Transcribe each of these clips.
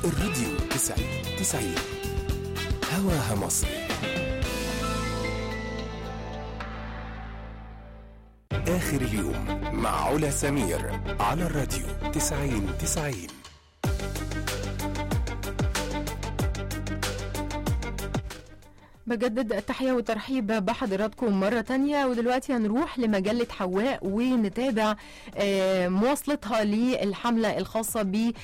الراديو 90 90 هواها مصر آخر اليوم مع علا سمير على الراديو 90 90 بجدد التحية والترحيب بحضراتكم مرة تانية ودلوقتي هنروح لمجلة حواء ونتابع آه، مواصلتها للحملة الخاصة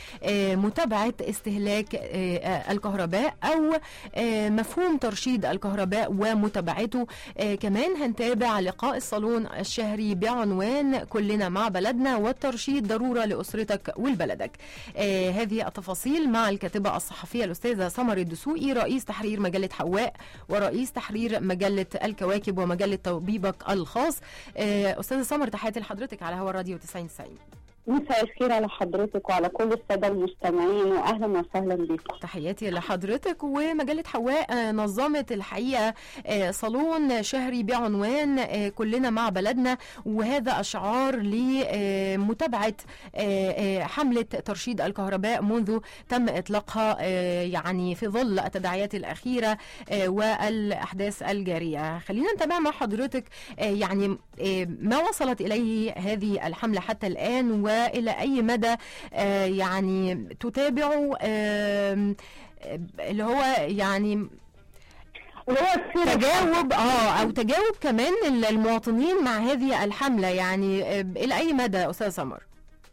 بمتابعة استهلاك آه، الكهرباء أو آه، مفهوم ترشيد الكهرباء ومتابعته آه، كمان هنتابع لقاء الصالون الشهري بعنوان كلنا مع بلدنا والترشيد ضرورة لأسرتك ولبلدك آه، هذه التفاصيل مع الكاتبة الصحفية الأستاذة سمر الدسوقي رئيس تحرير مجلة حواء ورئيس تحرير مجلة الكواكب ومجلة طبيبك الخاص آه، أستاذة سمر تحياتي لحضرتك على هوا الراديو 90 90 مساء الخير على حضرتك وعلى كل السادة المستمعين وأهلا وسهلا بكم تحياتي لحضرتك ومجلة حواء آه، نظمت الحقيقة آه، صالون شهري بعنوان آه، كلنا مع بلدنا وهذا أشعار لمتابعة حملة ترشيد الكهرباء منذ تم إطلاقها آه، يعني في ظل التداعيات الأخيرة آه، والأحداث الجارية خلينا نتابع مع حضرتك آه، يعني آه، ما وصلت إليه هذه الحملة حتى الآن وإلى أي مدى آه، يعني تتابعوا آم، آه، اللي هو يعني وهو السير تجاوب اه او تجاوب كمان المواطنين مع هذه الحمله يعني آه، الى اي مدى استاذ سمر؟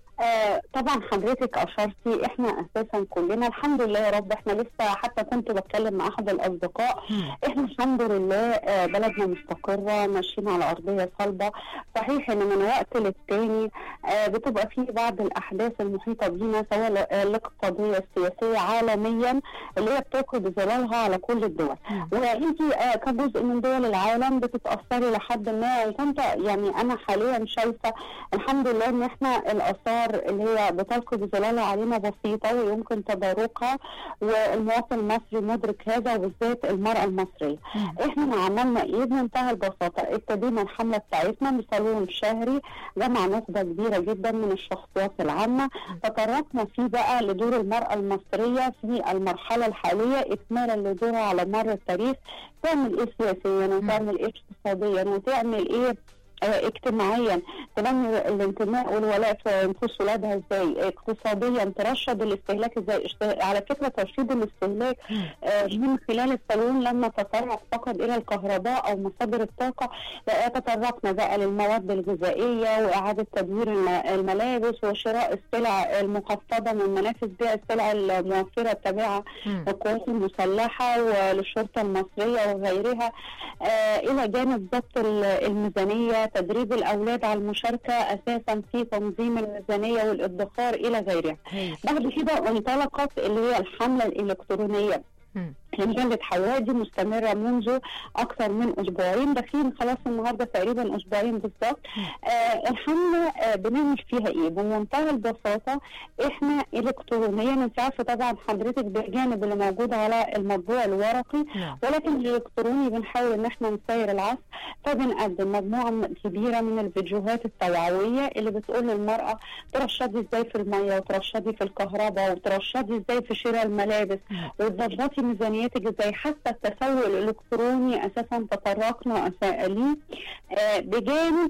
آه طبعا حضرتك اشرتي احنا اساسا كلنا الحمد لله يا رب احنا لسه حتى كنت بتكلم مع احد الاصدقاء احنا الحمد لله آه بلدنا مستقره ماشيين على ارضيه صلبه صحيح ان من وقت للتاني آه بتبقى في بعض الاحداث المحيطه بينا سواء ال- الاقتصاديه السياسيه عالميا اللي هي بتلقي بظلالها على كل الدول وانت آه كجزء من دول العالم بتتاثري لحد ما وكنت يعني انا حاليا شايفه الحمد لله ان احنا الاثار اللي هي بتلقي بظلالها علينا بسيطه ويمكن تداركها والمواطن المصري مدرك هذا وبالذات المراه المصريه. احنا عملنا ايه بمنتهى البساطه ابتدينا الحمله بتاعتنا بصالون شهري جمع نخبه كبيره جدا من الشخصيات العامه تطرقنا فيه بقى لدور المراه المصريه في المرحله الحاليه اكمالا لدورها على مر التاريخ تعمل ايه سياسيا وتعمل ايه اقتصاديا وتعمل ايه آه، اجتماعيا تنمي الانتماء والولاء في نفوس ولادها ازاي اقتصاديا ترشد الاستهلاك ازاي اشت- على فكره ترشيد الاستهلاك آه، من خلال الصالون لما تطرق فقط الى الكهرباء او مصادر الطاقه لا، تطرقنا بقى للمواد الغذائيه واعاده تدوير الم- الملابس وشراء السلع المخفضه من منافذ بيع السلع الموفره التابعه للقوات المسلحه وللشرطه المصريه وغيرها آه الى جانب ضبط ال- الميزانيه تدريب الاولاد على المشاركه اساسا في تنظيم الميزانيه والادخار الى غيرها. بعد كده انطلقت اللي هي الحمله الالكترونيه مم. لمجلة حواء دي مستمرة منذ أكثر من أسبوعين داخلين خلاص النهاردة تقريبا أسبوعين بالظبط آه الحملة آه بنعمل فيها إيه بمنتهى البساطة إحنا إلكترونيا أنت عارفة طبعا حضرتك بالجانب اللي موجود على المطبوع الورقي نعم. ولكن الإلكتروني بنحاول إن إحنا نسير العصر فبنقدم مجموعة كبيرة من الفيديوهات التوعوية اللي بتقول للمرأة ترشدي إزاي في المية وترشدي في الكهرباء وترشدي إزاي في شراء الملابس وتظبطي ميزانيتك ازاي حتى التسوق الالكتروني اساسا تطرقنا أسا- ليه آه، بجانب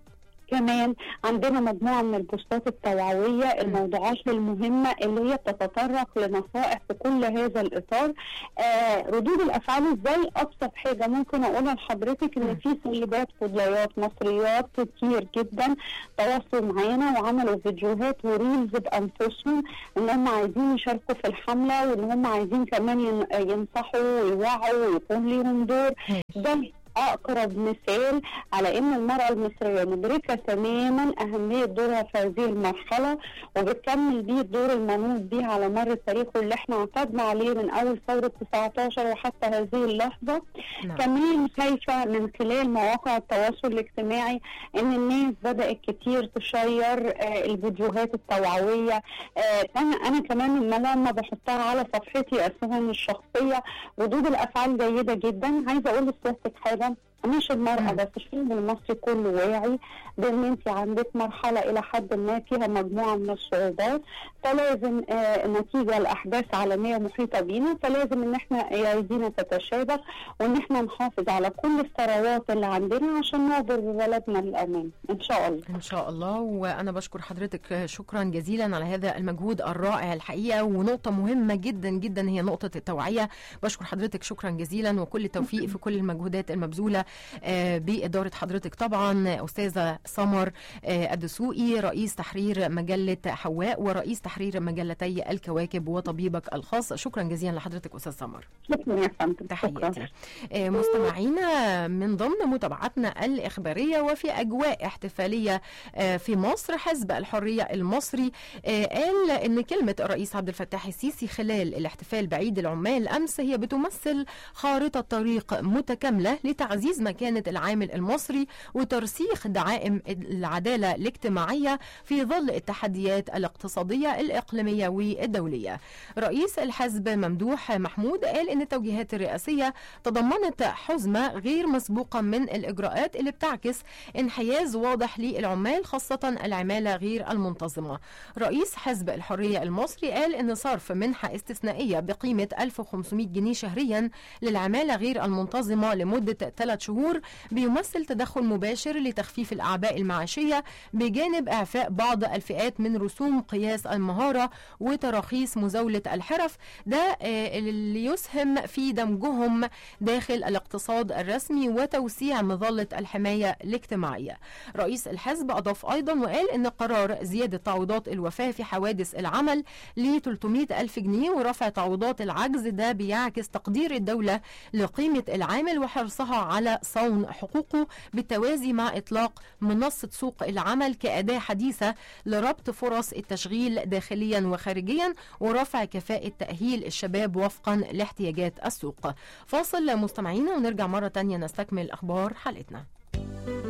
كمان عندنا مجموعة من البوستات التوعوية الموضوعات المهمة اللي هي بتتطرق لنصائح في كل هذا الإطار آه ردود الأفعال إزاي أبسط حاجة ممكن أقولها لحضرتك إن في سيدات فضليات مصريات كتير جدا تواصلوا معانا وعملوا فيديوهات وريلز بأنفسهم إن هم عايزين يشاركوا في الحملة وإن هم عايزين كمان ين- ينصحوا ويوعوا ويكون ليهم دور ده اقرب مثال على ان المراه المصريه مدركه تماما اهميه دورها في هذه المرحله وبتكمل بيه الدور المنوط بيه على مر التاريخ واللي احنا اعتدنا عليه من اول ثوره 19 وحتى هذه اللحظه نعم. كمان شايفه من خلال مواقع التواصل الاجتماعي ان الناس بدات كتير تشير آه الفيديوهات التوعويه آه انا انا كمان لما لما بحطها على صفحتي اساسا الشخصيه ردود الافعال جيده جدا عايزه اقول لسيادتك حاجه مش المرأة مم. بس الشعب المصري كله واعي بان انت عندك مرحلة الى حد ما فيها مجموعة من الصعوبات فلازم آه نتيجة لاحداث عالمية محيطة بينا فلازم ان احنا ايدينا تتشابك وان احنا نحافظ على كل الثروات اللي عندنا عشان نعبر ببلدنا للامان ان شاء الله ان شاء الله وانا بشكر حضرتك شكرا جزيلا على هذا المجهود الرائع الحقيقه ونقطه مهمه جدا جدا هي نقطه التوعيه بشكر حضرتك شكرا جزيلا وكل التوفيق في كل المجهودات المبذوله آه، باداره حضرتك طبعا استاذه سمر آه، الدسوقي رئيس تحرير مجله حواء ورئيس تحرير مجلتي الكواكب وطبيبك الخاص شكرا جزيلا لحضرتك استاذ سمر شكرا يا فندم شكرا تحياتي آه، مستمعينا من ضمن متابعتنا الإخبارية وفي أجواء احتفالية آه، في مصر حزب الحرية المصري آه، قال إن كلمة الرئيس عبد الفتاح السيسي خلال الاحتفال بعيد العمال أمس هي بتمثل خارطة طريق متكاملة لتعزيز مكانة العامل المصري وترسيخ دعائم العدالة الاجتماعية في ظل التحديات الاقتصادية الإقليمية والدولية رئيس الحزب ممدوح محمود قال ان التوجيهات الرئاسيه تضمنت حزمه غير مسبوقه من الاجراءات اللي بتعكس انحياز واضح للعمال خاصه العماله غير المنتظمه. رئيس حزب الحريه المصري قال ان صرف منحه استثنائيه بقيمه 1500 جنيه شهريا للعماله غير المنتظمه لمده ثلاث شهور بيمثل تدخل مباشر لتخفيف الاعباء المعاشيه بجانب اعفاء بعض الفئات من رسوم قياس المهاره وتراخيص مزاوله الحرف ده آه، اللي يسهم في دمجهم داخل الاقتصاد الرسمي وتوسيع مظله الحمايه الاجتماعيه. رئيس الحزب اضاف ايضا وقال ان قرار زياده تعويضات الوفاه في حوادث العمل ل 300 الف جنيه ورفع تعويضات العجز ده بيعكس تقدير الدوله لقيمه العامل وحرصها على صون حقوقه بالتوازي مع اطلاق منصه سوق العمل كاداه حديثه لربط فرص التشغيل داخليا وخارجيا ورفع كفاءه تاهيل الشباب وفقا لاحتياجات السوق. فاصل مستمعينا ونرجع مره تانية نستكمل اخبار حلقتنا.